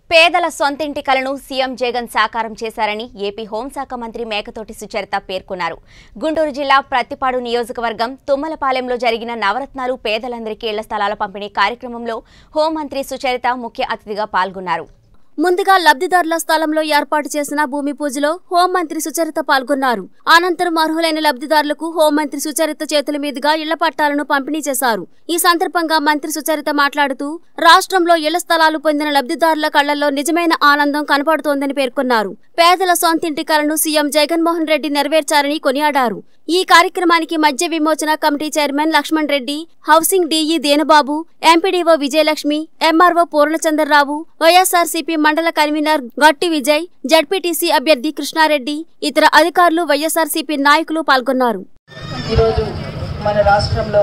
పేదల సొంతింటి కలను సీఎం జగన్ సాకారం చేశారని ఏపీ హోంశాఖ మంత్రి మేకతోటి సుచరిత పేర్కొన్నారు గుంటూరు జిల్లా ప్రత్తిపాడు నియోజకవర్గం తుమ్మలపాలెంలో జరిగిన నవరత్నాలు పేదలందరికీ ఇళ్ల స్థలాల పంపిణీ కార్యక్రమంలో హోంమంత్రి సుచరిత ముఖ్య అతిథిగా పాల్గొన్నారు ముందుగా లబ్ధిదారుల స్థలంలో ఏర్పాటు చేసిన భూమి పూజలో హోంమంత్రి సుచరిత పాల్గొన్నారు అనంతరం అర్హులైన లబ్ధిదారులకు హోంమంత్రి సుచరిత చేతుల మీదుగా ఇళ్ల పట్టాలను పంపిణీ చేశారు ఈ సందర్భంగా మంత్రి సుచరిత మాట్లాడుతూ రాష్ట్రంలో ఇళ్ల స్థలాలు పొందిన లబ్ధిదారుల కళ్లలో నిజమైన ఆనందం కనపడుతోందని పేర్కొన్నారు పేదల సొంతింటి కలను సీఎం జగన్మోహన్ రెడ్డి నెరవేర్చారని కొనియాడారు ఈ కార్యక్రమానికి మద్య విమోచన committee chairman Laxman Reddy housing DE Denubabu MPDO Vijayalakshmi MRO Purnachandrarao YSRCP మండల కన్వీనర్ గట్టి విజయ్ జడ్పీటీసీ అభ్యర్థి కృష్ణారెడ్డి ఇతర అధికారులు వైఎస్ఆర్సీపీ నాయకులు పాల్గొన్నారు ఈరోజు మన రాష్ట్రంలో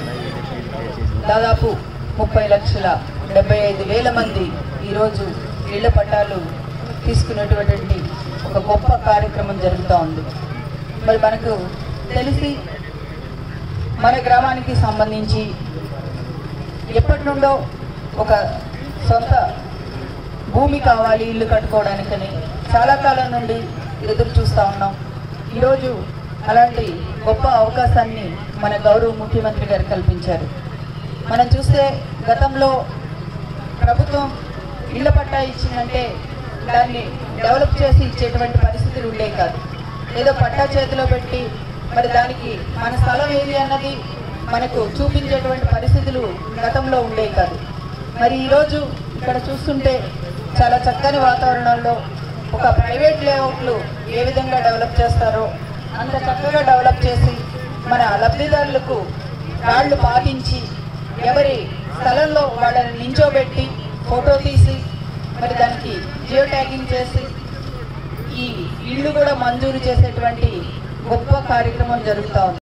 దాదాపు ముప్పై లక్షల డెబ్బై ఐదు వేల మంది ఈరోజు ఇళ్ల పట్టాలు తీసుకున్నటువంటి ఒక గొప్ప కార్యక్రమం జరుగుతూ ఉంది మరి మనకు తెలిసి మన గ్రామానికి సంబంధించి ఎప్పటి నుండో ఒక సొంత భూమి కావాలి ఇల్లు కట్టుకోవడానికని చాలా కాలం నుండి ఎదురు చూస్తూ ఉన్నాం ఈరోజు అలాంటి గొప్ప అవకాశాన్ని మన గౌరవ ముఖ్యమంత్రి గారు కల్పించారు మనం చూస్తే గతంలో ప్రభుత్వం ఇళ్ల పట్టా ఇచ్చిందంటే దాన్ని డెవలప్ చేసి ఇచ్చేటువంటి పరిస్థితులు ఉండేవి కాదు ఏదో పట్టా చేతిలో పెట్టి మరి దానికి మన స్థలం ఏది అన్నది మనకు చూపించేటువంటి పరిస్థితులు గతంలో ఉండేవి కాదు మరి ఈరోజు ఇక్కడ చూస్తుంటే చాలా చక్కని వాతావరణంలో ఒక ప్రైవేట్ లేఅవుట్లు ఏ విధంగా డెవలప్ చేస్తారో అంత చక్కగా డెవలప్ చేసి మన లబ్ధిదారులకు రాళ్ళు పాటించి ఎవరి స్థలంలో వాళ్ళని నించోబెట్టి ఫోటో తీసి మరి దానికి జియో ట్యాగింగ్ చేసి ఈ ఇల్లు కూడా మంజూరు చేసేటువంటి గొప్ప కార్యక్రమం జరుగుతూ ఉంది